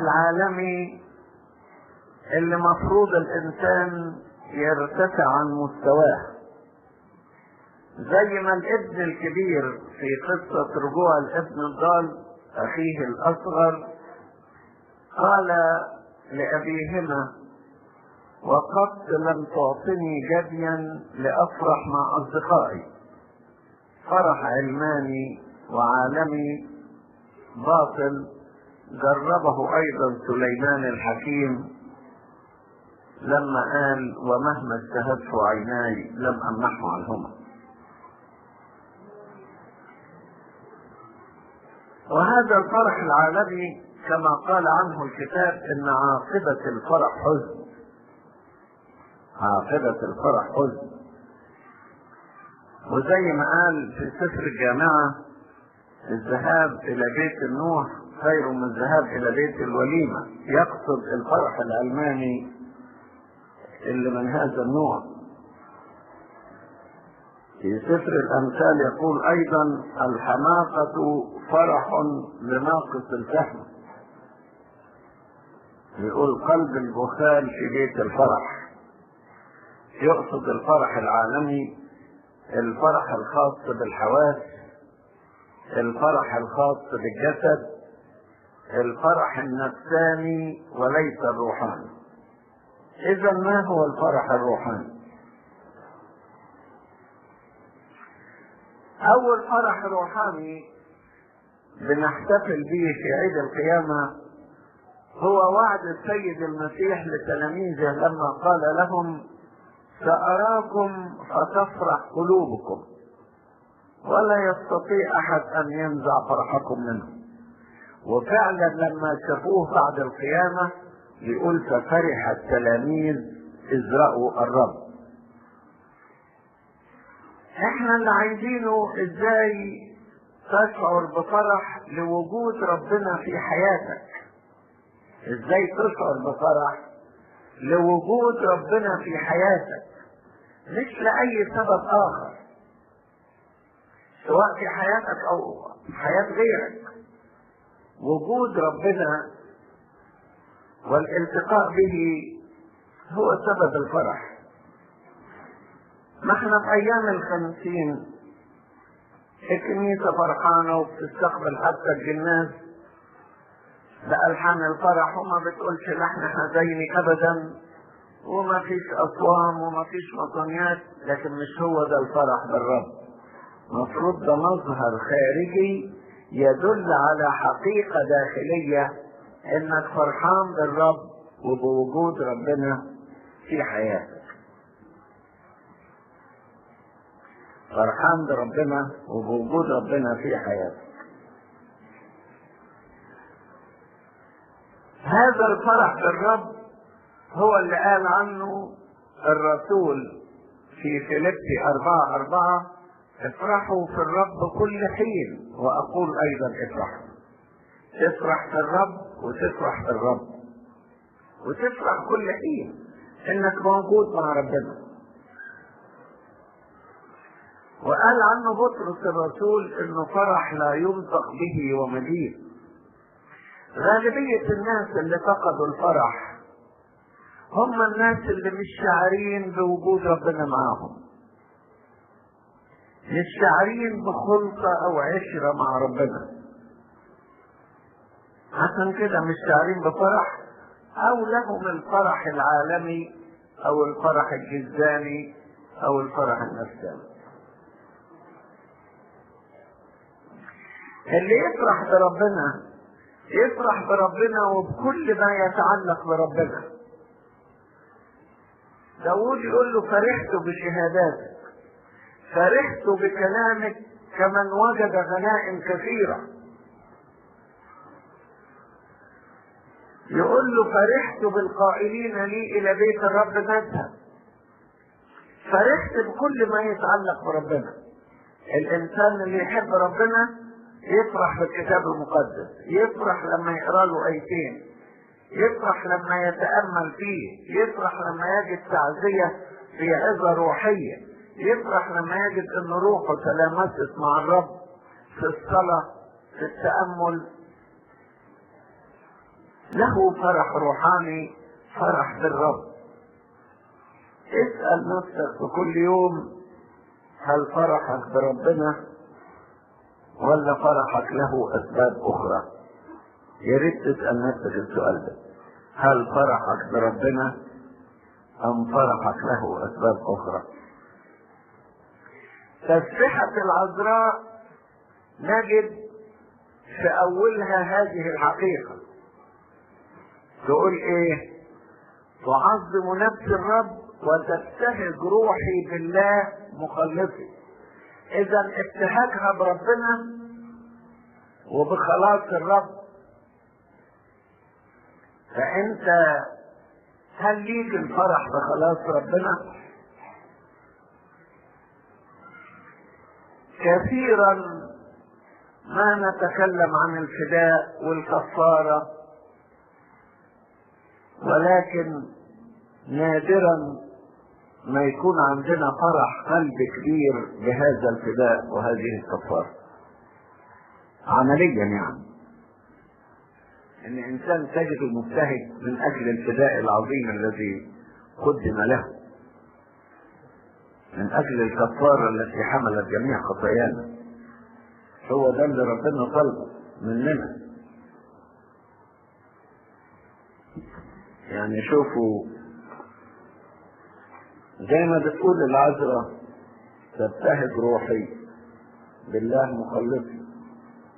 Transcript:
العالمي اللي مفروض الانسان يرتفع عن مستواه زي ما الابن الكبير في قصة رجوع الابن الضال اخيه الاصغر قال لابيهما وقد لم تعطني جديا لافرح مع اصدقائي فرح علماني وعالمي باطل جربه ايضا سليمان الحكيم لما قال ومهما اجتهدت عيناي لم امنحه عنهما وهذا الفرح العالمي كما قال عنه الكتاب ان عاقبة الفرح حزن عاقبة الفرح حزن وزي ما قال في سفر الجامعة الذهاب الى بيت النوح خير من الذهاب الى بيت الوليمة يقصد الفرح العلماني اللي من هذا النوع في سفر الامثال يقول ايضا الحماقة فرح لناقص الفهم يقول قلب البخال في بيت الفرح يقصد الفرح العالمي الفرح الخاص بالحواس الفرح الخاص بالجسد الفرح النفساني وليس الروحاني اذا ما هو الفرح الروحاني اول فرح روحاني بنحتفل به في عيد القيامة هو وعد السيد المسيح لتلاميذه لما قال لهم سأراكم فتفرح قلوبكم ولا يستطيع أحد أن ينزع فرحكم منه وفعلا لما شافوه بعد القيامة يقول ففرح التلاميذ إذ رأوا الرب احنا اللي عايزينه ازاي تشعر بفرح لوجود ربنا في حياتك ازاي تشعر بفرح لوجود ربنا في حياتك مش لأي سبب آخر سواء في حياتك أو حياة غيرك وجود ربنا والالتقاء به هو سبب الفرح ما احنا في ايام الخمسين الكنيسة فرحانة وبتستقبل حتى الجناز بألحان الفرح وما بتقولش لحن حزيني أبدا وما فيش أصوام وما فيش مطنيات لكن مش هو ده الفرح بالرب مفروض ده مظهر خارجي يدل على حقيقة داخلية انك فرحان بالرب وبوجود ربنا في حياتك فرحان بربنا وبوجود ربنا في حياتك هذا الفرح بالرب هو اللي قال عنه الرسول في فيليبي أربعة أربعة افرحوا في الرب كل حين وأقول أيضا افرحوا تفرح في الرب وتفرح في الرب وتفرح كل حين انك موجود مع ربنا وقال عنه بطرس الرسول انه فرح لا ينطق به ومجيد غالبية الناس اللي فقدوا الفرح هم الناس اللي مش شاعرين بوجود ربنا معاهم مش شاعرين بخلطة او عشرة مع ربنا عشان كده مش شاعرين بفرح او لهم الفرح العالمي او الفرح الجزاني او الفرح النفساني اللي يفرح بربنا يفرح بربنا وبكل ما يتعلق بربنا داود يقول له فرحت بشهاداتك فرحت بكلامك كمن وجد غنائم كثيره يقول له فرحت بالقائلين لي الى بيت الرب نذهب فرحت بكل ما يتعلق بربنا الانسان اللي يحب ربنا يفرح بالكتاب المقدس يفرح لما يقرا له ايتين يفرح لما يتامل فيه يفرح لما يجد تعزيه في عظه روحيه يفرح لما يجد ان روحه تلامست مع الرب في الصلاه في التامل له فرح روحاني فرح بالرب اسأل نفسك في كل يوم هل فرحك بربنا ولا فرحك له أسباب أخرى يا ريت تسأل نفسك السؤال ده هل فرحك بربنا أم فرحك له أسباب أخرى تسبحة العذراء نجد في أولها هذه الحقيقة تقول إيه تعظم نفس الرب وتبتهج روحي بالله مخلصي إذا ابتهاجها بربنا وبخلاص الرب فأنت هل ليك الفرح بخلاص ربنا؟ كثيرا ما نتكلم عن الفداء والكفارة ولكن نادرا ما يكون عندنا فرح قلب كبير بهذا الفداء وهذه الكفارة عمليا يعني ان انسان تجده مبتهج من اجل الفداء العظيم الذي قدم له من اجل الكفارة التي حملت جميع خطايانا هو ده اللي ربنا طلبه مننا يعني شوفوا زي ما بتقول العذراء تبتهج روحي بالله مخلصي